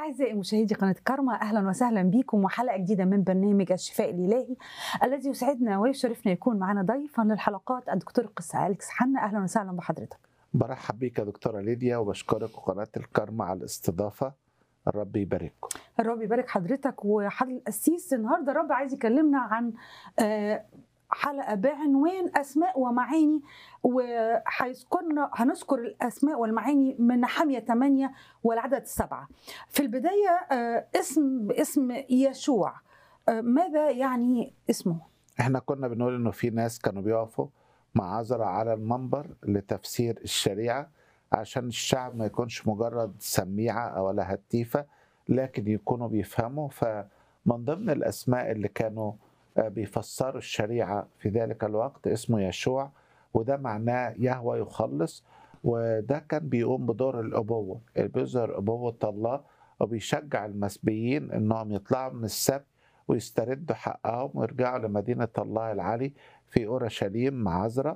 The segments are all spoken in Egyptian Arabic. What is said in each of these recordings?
أعزائي مشاهدي قناة كارما أهلا وسهلا بكم وحلقة جديدة من برنامج الشفاء الإلهي الذي يسعدنا ويشرفنا يكون معنا ضيفا للحلقات الدكتور القس أليكس حنا أهلا وسهلا بحضرتك برحب بيك يا دكتورة ليديا وبشكرك وقناة الكرمة على الاستضافة الرب يبارككم الرب يبارك حضرتك وحضر القسيس النهارده الرب عايز يكلمنا عن آه، حلقه بعنوان اسماء ومعاني وهيذكرنا هنذكر الاسماء والمعاني من نحمية 8 والعدد السبعه. في البدايه آه، اسم باسم يشوع آه، ماذا يعني اسمه؟ احنا كنا بنقول انه في ناس كانوا بيقفوا مع عذرا على المنبر لتفسير الشريعة عشان الشعب ما يكونش مجرد سميعة أو ولا هتيفة لكن يكونوا بيفهموا فمن ضمن الأسماء اللي كانوا آه، بيفسروا الشريعة في ذلك الوقت اسمه يشوع وده معناه يهوى يخلص وده كان بيقوم بدور الأبوة اللي بيظهر أبوة الله وبيشجع المسبيين إنهم يطلعوا من السبت ويستردوا حقهم ويرجعوا لمدينة الله العلي في أورشليم مع عزرا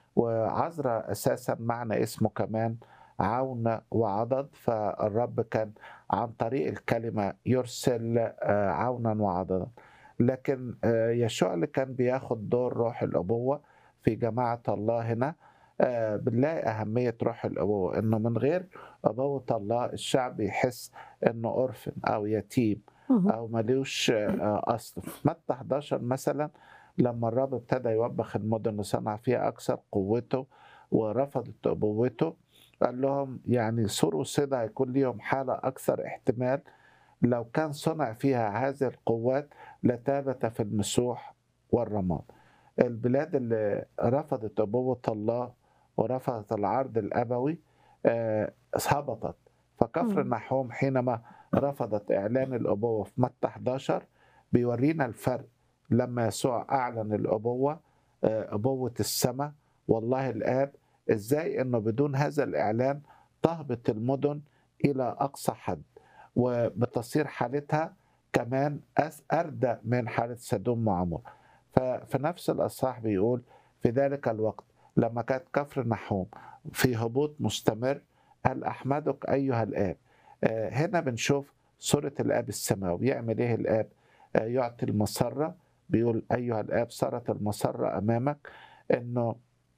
وعزرا أساسا معنى اسمه كمان عون وعضد فالرب كان عن طريق الكلمة يرسل آه، عونا وعضدا لكن آه، يشوع اللي كان بياخد دور روح الأبوة في جماعة الله هنا آه، بنلاقي أهمية روح الأبوة إنه من غير أبوة الله الشعب يحس إنه أورفن أو يتيم او ملوش آه، اصل في متى 11 مثلا لما الرب ابتدى يوبخ المدن وصنع فيها اكثر قوته ورفضت ابوته قال لهم يعني سور وصيدا هيكون ليهم حاله اكثر احتمال لو كان صنع فيها هذه القوات لتابت في المسوح والرماد البلاد اللي رفضت ابوه الله ورفضت العرض الابوي آه، هبطت فكفر مم. نحوم حينما رفضت اعلان الابوه في متى 11 بيورينا الفرق لما يسوع اعلن الابوه آه، ابوه السماء والله الاب ازاي انه بدون هذا الاعلان تهبط المدن الى اقصى حد وبتصير حالتها كمان أس- اردى من حاله سدوم وعمور ففي نفس الاصحاح بيقول في ذلك الوقت لما كانت كفر نحوم في هبوط مستمر قال احمدك ايها الاب آه، هنا بنشوف صورة الآب السماوي يعمل إيه الآب آه، يعطي المسرة بيقول أيها الآب صارت المسرة أمامك إنه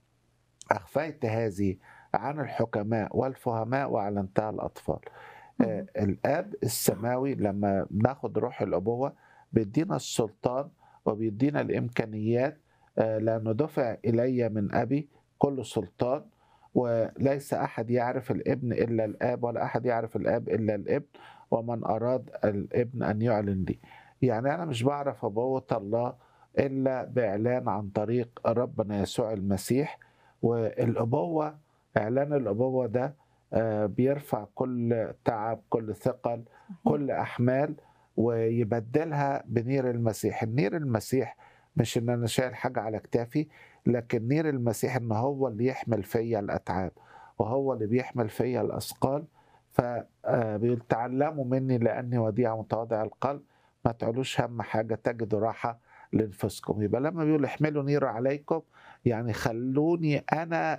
أخفيت هذه عن الحكماء والفهماء وأعلنتها الأطفال آه، الآب السماوي لما بناخد روح الأبوة بيدينا السلطان وبيدينا الإمكانيات آه، لأنه دفع إلي من أبي كل سلطان وليس أحد يعرف الابن إلا الآب ولا أحد يعرف الآب إلا الابن ومن أراد الابن أن يعلن لي يعني أنا مش بعرف أبوة الله إلا بإعلان عن طريق ربنا يسوع المسيح والأبوة إعلان الأبوة ده آه، بيرفع كل تعب كل ثقل كل أحمال ويبدلها بنير المسيح النير المسيح مش ان انا شايل حاجه على كتافي لكن نير المسيح ان هو اللي يحمل فيا الاتعاب وهو اللي بيحمل فيا الاثقال فبيقول تعلموا مني لاني وديع متواضع القلب ما تعلوش هم حاجه تجدوا راحه لانفسكم يبقى لما بيقول احملوا نير عليكم يعني خلوني انا